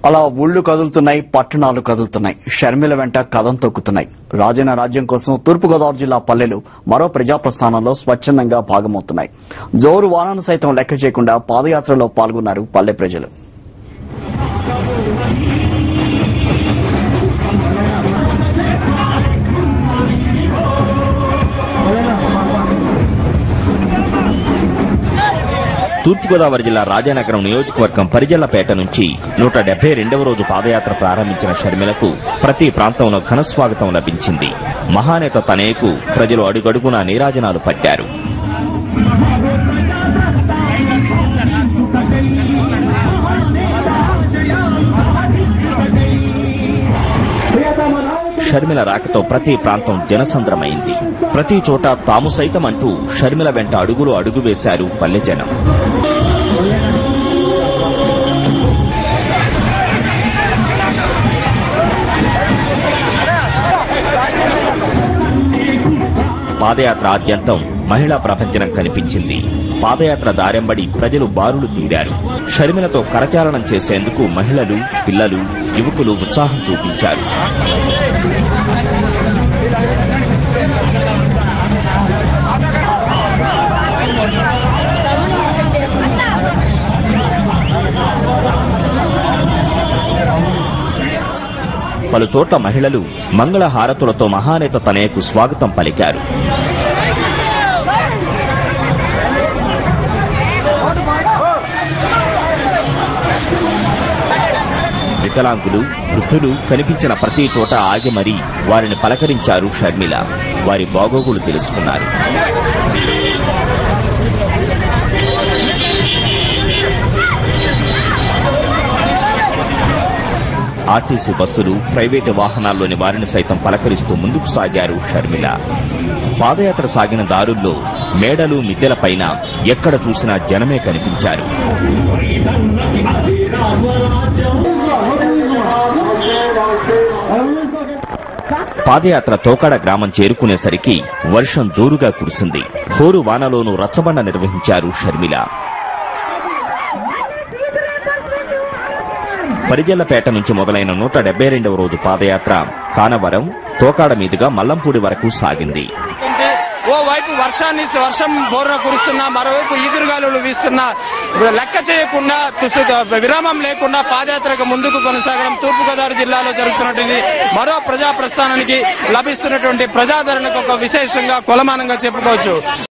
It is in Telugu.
అలా ఊళ్ళు కదులుతున్నాయి పట్టణాలు కదులుతున్నాయి షర్మిల వెంట కథం తొక్కుతున్నాయి రాజైన రాజ్యం కోసం తూర్పుగోదావరి జిల్లా పల్లెలు మరో ప్రజాప్రస్థానంలో స్వచ్ఛందంగా భాగమవుతున్నాయి జోరు వానాను సైతం లెక్క చేయకుండా పాదయాత్రలో పాల్గొన్నారు పల్లె ప్రజలు తూర్పుగోదావరి జిల్లా రాజానగరం నియోజకవర్గం పరిజల్లపేట నుంచి నూట డెబ్బై రెండవ రోజు పాదయాత్ర ప్రారంభించిన షర్మిలకు ప్రతి ప్రాంతంలో ఘనస్వాగతం లభించింది మహానేత తనయకు ప్రజలు అడుగడుగునా నీరాజనాలు పట్టారు షర్మిల రాకతో ప్రతి ప్రాంతం జనసంద్రమైంది ప్రతి చోట తాము సైతం అంటూ షర్మిల వెంట అడుగులు అడుగు వేశారు పల్లె జనం పాదయాత్ర ఆద్యంతం మహిళా ప్రపంచనం కనిపించింది పాదయాత్ర దారెంబడి ప్రజలు బారులు తీరారు షర్మిలతో కరచాలనం చేసేందుకు మహిళలు పిల్లలు యువకులు ఉత్సాహం చూపించారు పలు చోట్ల మహిళలు మంగళ హారతులతో మహానేత తనయకు స్వాగతం పలికారు వికలాంగులు వృద్ధులు కనిపించిన ప్రతి చోట ఆగి మరీ వారిని పలకరించారు షర్మిల వారి బాగోగులు తెలుసుకున్నారు ఆర్టీసీ బస్సులు ప్రైవేటు వాహనాల్లోని వారిని సైతం పలకరిస్తూ ముందుకు సాగారు షర్మిల పాదయాత్ర సాగిన దారుల్లో మేడలు మిద్దెలపైన ఎక్కడ చూసినా జనమే కనిపించారు పాదయాత్ర తోకాడ గ్రామం చేరుకునేసరికి వర్షం జోరుగా కురిసింది హోరు వానలోనూ రచ్చబండ నిర్వహించారు షర్మిల పరిజల్లపేట నుంచి మొదలైన నూట డెబ్బై రెండవ రోజు పాదయాత్ర కానవరం తోకాడ మీదుగా మల్లంపూడి వరకు సాగింది ఉంది. ఓ వైపు వర్షాన్ని వర్షం బోర్న కురుస్తున్నా మరోవైపు ఈదురుగాలులు వీస్తున్నా లెక్క చేయకుండా తుసు- విరామం లేకుండా పాదయాత్రకు ముందుకు కొనసాగడం తూర్పుగోదావరి జిల్లాలో జరుగుతున్నటువంటి మరో ప్రజా ప్రస్థానానికి లభిస్తున్నటువంటి ప్రజాదరణకు ఒక విశేషంగా కొలమానంగా చెప్పుకోవచ్చు